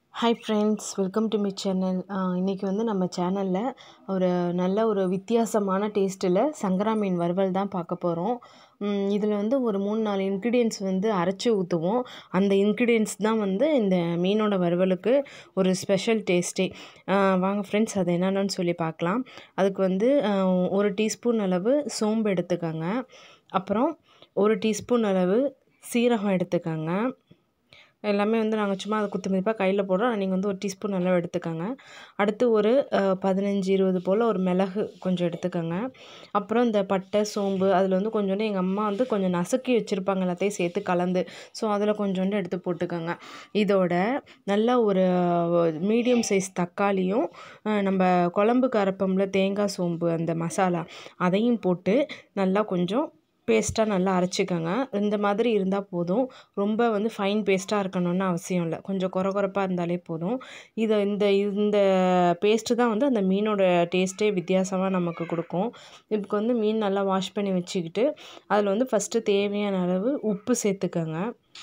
hi friends welcome to my channel இன்றைக்கி வந்து நம்ம சேனலில் ஒரு நல்ல ஒரு வித்தியாசமான டேஸ்ட்டில் சங்கரா மீன் வறுவல் தான் பார்க்க போகிறோம் இதில் வந்து ஒரு மூணு நாலு இன்க்ரீடியன்ஸ் வந்து அரைச்சி ஊற்றுவோம் அந்த இன்க்ரீடியன்ஸ் தான் வந்து இந்த மீனோட வறுவலுக்கு ஒரு ஸ்பெஷல் டேஸ்ட்டே வாங்க ஃப்ரெண்ட்ஸ் அது என்னென்னு சொல்லி பார்க்கலாம் அதுக்கு வந்து ஆஹ், ஒரு டீஸ்பூன் அளவு சோம்பு எடுத்துக்கோங்க அப்புறம் ஒரு டீஸ்பூன் அளவு சீரகம் எடுத்துக்கோங்க எல்லாமே வந்து நாங்கள் சும்மா அதை குத்து மதிப்பாக கையில் போடுறோம் நீங்கள் வந்து ஒரு டீஸ்பூன் அளவு எடுத்துக்கோங்க அடுத்து ஒரு அஹ், பதினஞ்சு இருபது போல் ஒரு மிளகு கொஞ்சம் எடுத்துக்கோங்க அப்புறம் இந்த பட்டை சோம்பு அதில் வந்து கொஞ்சோண்டு எங்கள் அம்மா வந்து கொஞ்சம் நசுக்கி வச்சுருப்பாங்க எல்லாத்தையும் சேர்த்து கலந்து ஸோ அதில் கொஞ்சோண்டு எடுத்து போட்டுக்கோங்க இதோட நல்லா ஒரு மீடியம் சைஸ் தக்காளியும் அஹ், நம்ம குழம்புக்கு அரைப்போம்ல தேங்காய் சோம்பு அந்த மசாலா அதையும் போட்டு நல்லா கொஞ்சம் பேஸ்ட்டாக நல்லா அரைச்சிக்கோங்க இந்த மாதிரி இருந்தால் போதும் ரொம்ப வந்து ஃபைன் பேஸ்ட்டாக இருக்கணும்னு அவசியம் இல்லை கொஞ்சம் குறை குறைப்பாக இருந்தாலே போதும் இதை இந்த இந்த பேஸ்ட்டு தான் வந்து அந்த மீனோட டேஸ்ட்டே வித்தியாசமாக நமக்கு கொடுக்கும் இதுக்கு வந்து மீன் நல்லா வாஷ் பண்ணி வச்சுக்கிட்டு அதில் வந்து ஃபஸ்ட்டு தேவையான அளவு உப்பு சேர்த்துக்கோங்க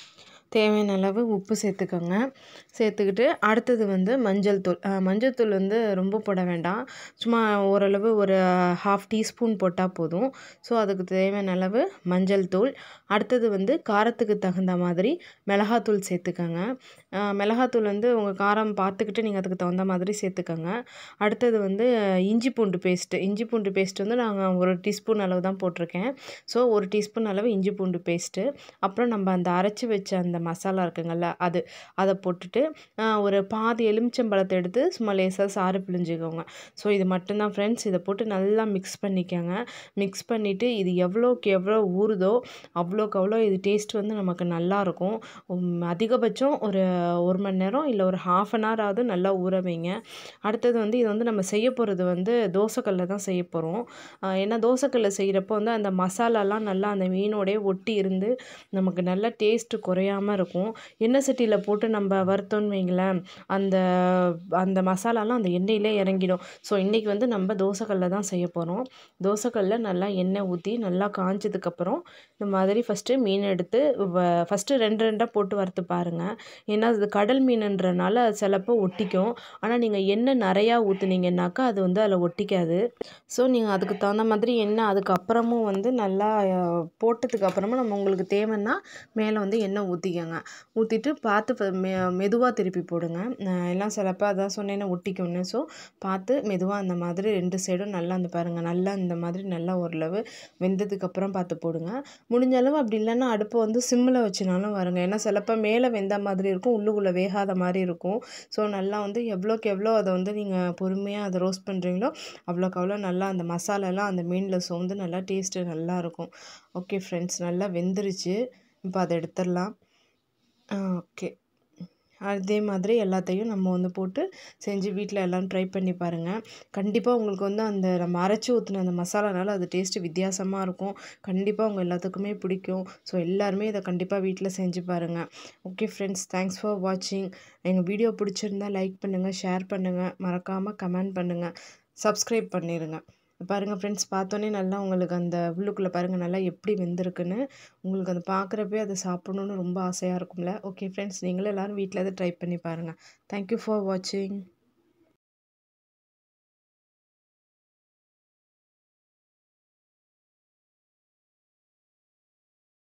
தேவையான அளவு உப்பு சேர்த்துக்கோங்க சேர்த்துக்கிட்டு அடுத்தது வந்து மஞ்சள் தூள் அஹ், மஞ்சள் தூள் வந்து ரொம்ப போட வேண்டாம் சும்மா ஓரளவு ஒரு ஹாஃப் டீஸ்பூன் போட்டால் போதும் ஸோ அதுக்கு தேவையான அளவு மஞ்சள் தூள் அடுத்தது வந்து காரத்துக்கு தகுந்த மாதிரி மிளகாத்தூள் சேர்த்துக்கோங்க அஹ், மிளகாத்தூள் வந்து உங்கள் காரம் பார்த்துக்கிட்டு நீங்கள் அதுக்கு தகுந்த மாதிரி சேர்த்துக்கோங்க அடுத்தது வந்து அஹ், இஞ்சி பூண்டு பேஸ்ட்டு இஞ்சி பூண்டு பேஸ்ட் வந்து நாங்கள் ஒரு டீஸ்பூன் அளவு தான் போட்டிருக்கேன் ஸோ ஒரு டீஸ்பூன் அளவு இஞ்சி பூண்டு பேஸ்ட்டு அப்புறம் நம்ம அந்த அரைச்சி வச்ச அந்த மசாலா இருக்குங்கள்ல அது அதை போட்டுட்டு ஆஹ், ஒரு பாதி எலுமிச்சம்பழத்தை எடுத்து சும்மா லேசாக சாறு பிழிஞ்சுக்கோங்க ஸோ இது மட்டும்தான் ஃப்ரெண்ட்ஸ் இதை போட்டு நல்லா மிக்ஸ் பண்ணிக்கோங்க மிக்ஸ் பண்ணிவிட்டு இது எவ்வளோக்கு எவ்வளோ ஊறுதோ அவ்வளோக்கு அவ்வளோ இது டேஸ்ட் வந்து நமக்கு நல்லாயிருக்கும் அதிகபட்சம் ஒரு ஒரு மணி நேரம் இல்லை ஒரு ஹாஃப் அன் ஹவர் ஆகுது நல்லா ஊற வைங்க அடுத்தது வந்து இது வந்து நம்ம செய்ய போகிறது வந்து தோசைக்கல்லில் தான் செய்ய போகிறோம் ஏன்னா தோசைக்கல்லில் செய்கிறப்போ வந்து அந்த மசாலாலாம் நல்லா அந்த மீனோடய ஒட்டி இருந்து நமக்கு நல்ல டேஸ்ட்டு குறையாம இருக்கும் எண்ணெய் சட்டியில் போட்டு நம்ம வறுத்தோன்னு வைங்களேன் அந்த அந்த மசாலாலாம் அந்த எண்ணெயிலே இறங்கிடும் ஸோ இன்றைக்கி வந்து நம்ம தோசைக்கல்லில் தான் செய்ய போகிறோம் தோசைக்கல்லில் நல்லா எண்ணெய் ஊற்றி நல்லா காஞ்சதுக்கப்புறம் இந்த மாதிரி ஃபஸ்ட்டு மீன் எடுத்து ஃபஸ்ட்டு ரெண்டு ரெண்டாக போட்டு வறுத்து பாருங்கள் ஏன்னா அது கடல் மீனுன்றனால சிலப்போ ஒட்டிக்கும் ஆனால் நீங்கள் எண்ணெய் நிறையா ஊற்றுனீங்கன்னாக்கா அது வந்து அதில் ஒட்டிக்காது ஸோ நீங்கள் அதுக்கு தகுந்த மாதிரி எண்ணெய் அதுக்கப்புறமும் வந்து நல்லா அஹ், போட்டதுக்கு அப்புறமா நம்ம உங்களுக்கு தேவைன்னா மேலே வந்து எண்ணெய் ஊற்றிக்கோங்க ஊற்றிட்டு பார்த்து ப- மெ மெதுவாக திருப்பி போடுங்க நான் எல்லாம் சிலப்போ அதான் சொன்னேன்னு ஒட்டிக்கும்னு ஸோ பார்த்து மெதுவாக அந்த மாதிரி ரெண்டு சைடும் நல்லா அந்த பாருங்கள் நல்லா இந்த மாதிரி நல்லா ஓரளவு வெந்ததுக்கப்புறம் பார்த்து போடுங்க முடிஞ்ச அளவு அப்படி இல்லைன்னா அடுப்பை வந்து சிம்மில் வச்சுனாலும் வருங்க ஏன்னா சிலப்போ மேலே வெந்த மாதிரி இருக்கும் உள்ளுக்குள்ளே வேகாத மாதிரி இருக்கும் ஸோ நல்லா வந்து எவ்வளோக்கு எவ்வளோ அதை வந்து நீங்கள் பொறுமையாக அதை ரோஸ்ட் பண்ணுறீங்களோ அவ்வளோக்கு அவ்வளோ நல்லா அந்த மசாலாலாம் அந்த மீனில் சோர்ந்து நல்லா டேஸ்ட்டு நல்லா இருக்கும் ஓகே ஃப்ரெண்ட்ஸ் நல்லா வெந்துருச்சு இப்போ அதை எடுத்துடலாம் ஓகே அதே மாதிரி எல்லாத்தையும் நம்ம வந்து போட்டு செஞ்சு வீட்டில் எல்லாம் ட்ரை பண்ணி பாருங்கள் கண்டிப்பாக உங்களுக்கு வந்து அந்த நம்ம அரைச்சி ஊற்றின அந்த மசாலானால அது டேஸ்ட்டு வித்தியாசமாக இருக்கும் கண்டிப்பாக உங்கள் எல்லாத்துக்குமே பிடிக்கும் ஸோ எல்லாருமே இதை கண்டிப்பாக வீட்டில் செஞ்சு பாருங்கள் ஓகே ஃப்ரெண்ட்ஸ் தேங்க்ஸ் ஃபார் வாட்சிங் எங்கள் வீடியோ பிடிச்சிருந்தா லைக் பண்ணுங்கள் ஷேர் பண்ணுங்கள் மறக்காமல் கமெண்ட் பண்ணுங்கள் சப்ஸ்கிரைப் பண்ணிடுங்க பாருங்கள் ஃப்ரெண்ட்ஸ் பார்த்தோன்னே நல்லா உங்களுக்கு அந்த உள்ளுக்குள்ளே பாருங்கள் நல்லா எப்படி வெந்திருக்குன்னு உங்களுக்கு அதை பார்க்குறப்பே அதை சாப்பிடணுன்னு ரொம்ப ஆசையாக இருக்கும்ல ஓகே ஃப்ரெண்ட்ஸ் நீங்களும் எல்லோரும் வீட்டில் அதை ட்ரை பண்ணி பாருங்கள் தேங்க்யூ ஃபார் வாட்சிங்